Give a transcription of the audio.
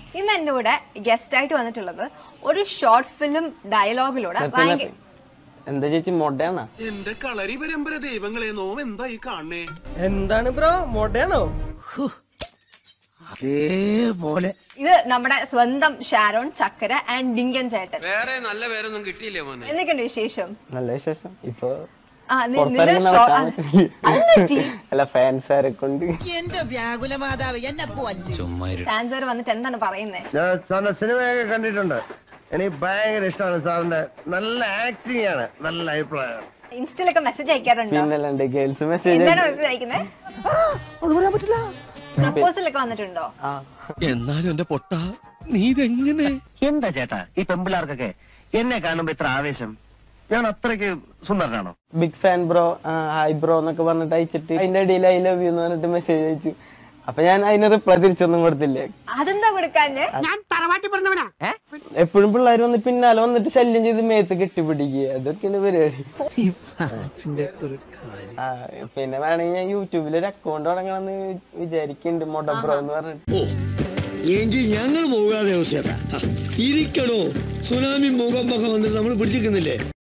ഇന്ന് എന്റെ കൂടെ ഗസ്റ്റ് ആയിട്ട് വന്നിട്ടുള്ളത് ഒരു ഷോർട്ട് ഫിലിം ഡയലോഗിലൂടെ ഭയങ്കര എന്താ ചേച്ചി മൊടയാണോ എന്റെ കളരി പരമ്പര ദൈവങ്ങളെ നോം എന്താ ഈ കാണണേ എന്താണ് ബ്രോ മൊടയാണോ അതേപോലെ ഇത് നമ്മുടെ സ്വന്തം ഷാരോൺ ചക്കര ആൻഡ് ഡിങ്കൻ ചേട്ടൻ വേറെ നല്ല പേരൊന്നും കിട്ടിയില്ലേ മോനെ എന്തൊക്കെയുണ്ട് വിശേഷം നല്ല വിശേഷം ഇപ്പൊ ആ, നി- പുറത്തിറങ്ങി നിന്നെ ഷോ- നടക്കാൻ ആ, പറ്റില്ല. അതെന്ത് പറ്റി? അല്ല ഫാൻസാരെ കൊണ്ട് എന്റെ വ്യാകുല മാതാവ് എന്നെ കൊല്ലു സാൻസർ വന്നിട്ട് എന്താണ് പറയുന്നത് ഞാൻ സാറിന്റെ സിനിമയൊക്കെ കണ്ടിട്ടുണ്ട് എനിക്ക് ഭയങ്കര ഇഷ്ടമാണ് സാറിന്റെ നല്ല ആക്ടിംഗ് ആണ് നല്ല അഭിപ്രായം ഇൻസ്റ്റയിലൊക്കെ മെസ്സേജ് അയക്കാറുണ്ടോ പിന്നല്ലാണ്ട് ഗേൾസ് മെസ്സേജ് എന്താണ് മെസ്സേജ് അയക്കുന്നത് പ്രപ്പോസലൊക്കെ വന്നിട്ടുണ്ടോ ആ എന്നാലും എന്റെ പൊട്ട നീ ഇതെങ്ങനെ എന്താ ചേട്ടാ ഈ പെമ്പിളാർക്കൊക്കെ എന്നെ കാണുമ്പോ ഇത്ര ആവേശം ഞാൻ അത്രയ്ക്ക് സുന്ദരനാണോ big fan bro hi bro എന്നൊക്കെ പറഞ്ഞിട്ട് അയച്ചിട്ട് അതിന്റെ ഇടയിൽ ഐ ലവ് യു എന്ന് പറഞ്ഞിട്ട് മെസ്സേജ് അയച്ചു അപ്പൊ ഞാൻ അതിന് റിപ്ലൈ തിരിച്ചൊന്നും കൊടുത്തില്ലേ അതെന്താ കൊടുക്കാഞ്ഞ് എപ്പോഴും പിള്ളേർ വന്ന് പിന്നാലെ വന്നിട്ട് ശല്യം ചെയ്ത് മേത്ത് കെട്ടിപ്പിടിക്കുക അതൊക്കെയാണ് പരിപാടി ആ, പിന്നെ വേണമെങ്കിൽ ഞാൻ യൂട്യൂബിൽ ഒരു അക്കൗണ്ട് തുടങ്ങണമെന്ന് വിചാരിക്കുന്നുണ്ട് മൊട ബ്രോ എന്ന് പറഞ്ഞിട്ട് എങ്കിൽ ഞങ്ങൾ പോകാതെ ചേട്ടാ ഇരിക്കടോ സുനാമി മുഖം മുഖം വന്നിട്ട് നമ്മൾ പിടിച്ചിരിക്കുന്നില്ലേ